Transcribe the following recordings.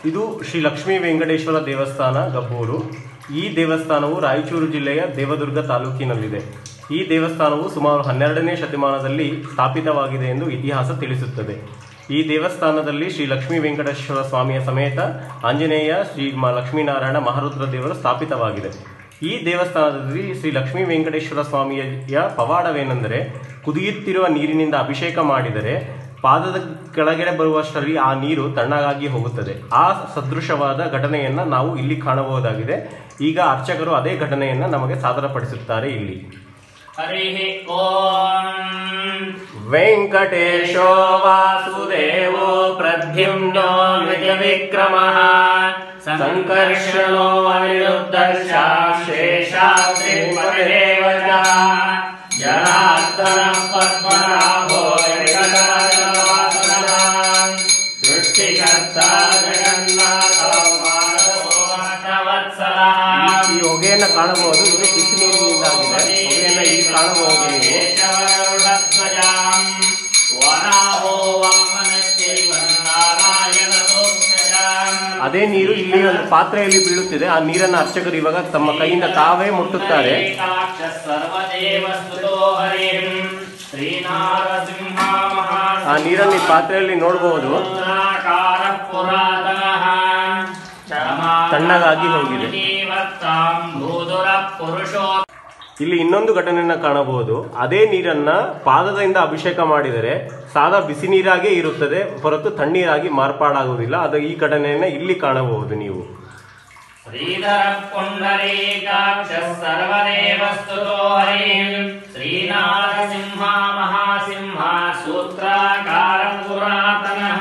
ಇದು ಶ್ರೀ ಲಕ್ಷ್ಮೀ ವೆಂಕಟೇಶ್ವರ ದೇವಸ್ಥಾನ ಗಬ್ಬೂರು ಈ ದೇವಸ್ಥಾನವು ರಾಯಚೂರು ಜಿಲ್ಲೆಯ ದೇವದುರ್ಗ ತಾಲೂಕಿನಲ್ಲಿದೆ ಈ ದೇವಸ್ಥಾನವು ಸುಮಾರು ಹನ್ನೆರಡನೇ ಶತಮಾನದಲ್ಲಿ ಸ್ಥಾಪಿತವಾಗಿದೆ ಎಂದು ಇತಿಹಾಸ ತಿಳಿಸುತ್ತದೆ ಈ ದೇವಸ್ಥಾನದಲ್ಲಿ ಶ್ರೀ ಲಕ್ಷ್ಮೀ ವೆಂಕಟೇಶ್ವರ ಸ್ವಾಮಿಯ ಸಮೇತ ಆಂಜನೇಯ ಶ್ರೀ ಮ- ಲಕ್ಷ್ಮೀನಾರಾಯಣ ಮಹಾರುದ್ರ ದೇವರು ಸ್ಥಾಪಿತವಾಗಿದೆ ಈ ದೇವಸ್ಥಾನದಲ್ಲಿ ಶ್ರೀ ಲಕ್ಷ್ಮೀ ವೆಂಕಟೇಶ್ವರ ಸ್ವಾಮಿಯ ಪವಾಡವೇನೆಂದರೆ ಕುದಿಯುತ್ತಿರುವ ನೀರಿನಿಂದ ಅಭಿಷೇಕ ಮಾಡಿದರೆ ಪಾದದ ಕೆಳಗಡೆ ಬರುವಷ್ಟರಲ್ಲಿ ಆ ನೀರು ತಣ್ಣಗಾಗಿ ಹೋಗುತ್ತದೆ ಆ ಸದೃಶವಾದ ಘಟನೆಯನ್ನ ನಾವು ಇಲ್ಲಿ ಕಾಣಬಹುದಾಗಿದೆ ಈಗ ಅರ್ಚಕರು ಅದೇ ಘಟನೆಯನ್ನ ನಮಗೆ ಸಾದರಪಡಿಸುತ್ತಾರೆ ಇಲ್ಲಿ हरिः ॐ ವೆಂಕಟೇಶೋ ವಾಸುದೇವೋ ಪ್ರದ್ಯುಮ್ನೋ ವಿಕ್ರಮಃ ಸಂಕರ್ಷಣೋ ಅನಿರುದ್ಧರ್ಷ ಶೇಷಾದ್ರಿಪತಿರೇವ ಚ. जनार्दन पद्मनाभो वेङ्कटरमणवासनः सृष्टिकर्ता जगन्नाथो मानवो भक्तवत्सलः ಈ ಹೊಗೆಯನ್ನ ಕಾಣಬಹುದು ಇದು ಬಿಸಿ ನೀರಿನಿಂದಾಗಿದೆ ಹೊಗೆಯನ್ನ ಇಲ್ಲಿ ಕಾಣಬಹುದು ನೀವು केशवरुणध्वजाम् वराहो वामनश्चैव नारायणदोक्षजाम् ಅದೇ ನೀರು ಇಲ್ಲಿ ಒಂದು ಪಾತ್ರೆಯಲ್ಲಿ ಬೀಳುತ್ತಿದೆ ಆ ನೀರನ್ನ ಅರ್ಚಕರು ಇವಾಗ ತಮ್ಮ ಕೈಯಿಂದ ತಾವೇ ಮುಟ್ಟುತ್ತಾರೆ ಸರ್ವದೇವಸ್ತುತೋ ಹರಿಂ ಶ್ರೀನಾರಸಿಂಹ ಆ ನೀರನ್ನು ಈ ಪಾತ್ರೆಯಲ್ಲಿ ನೋಡಬಹುದು ಮಹಾಕಾರ ಪುರಾತನಃ ತಣ್ಣಗಾಗಿ ಹೋಗಿದೆ. ಜೀವತ್ತಾಂ ಭೂದುರ ಪುರುಷೋ ಇಲ್ಲಿ ಇನ್ನೊಂದು ಘಟನೆಯನ್ನ ಕಾಣಬಹುದು ಅದೇ ನೀರನ್ನ ಪಾದದಿಂದ ಅಭಿಷೇಕ ಮಾಡಿದರೆ ಸಾದಾ ಬಿಸಿ ನೀರಾಗೇ ಇರುತ್ತದೆ ಹೊರತು ತಣ್ಣೀರಾಗಿ ಮಾರ್ಪಾಡಾಗುವುದಿಲ್ಲ ಅದು ಈ ಘಟನೆಯನ್ನ ಇಲ್ಲಿ ಕಾಣಬಹುದು ನೀವು ಶ್ರೀಧರ ಪುಂಡರೀಕಾಕ್ಷ ಸರ್ವದೇವಸ್ತುತೋ ಹರಿಂ ಶ್ರೀನಾರಸಿಂಹ ಮಹಾಸಿಂಹ ಸೂತ್ರಾಕಾರ ಪುರಾತನಃ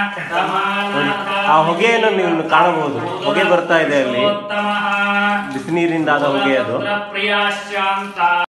ಆ ಹೊಗೆಯನ್ನು ನೀವು ಕಾಣಬಹುದು ಹೊಗೆ ಬರ್ತಾ ಇದೆ ಅಲ್ಲಿ ಬಿಸಿ ನೀರಿಂದಾದ ಹೊಗೆ ಅದು ಪ್ರಿಯಾಶ್ಚಾಂತ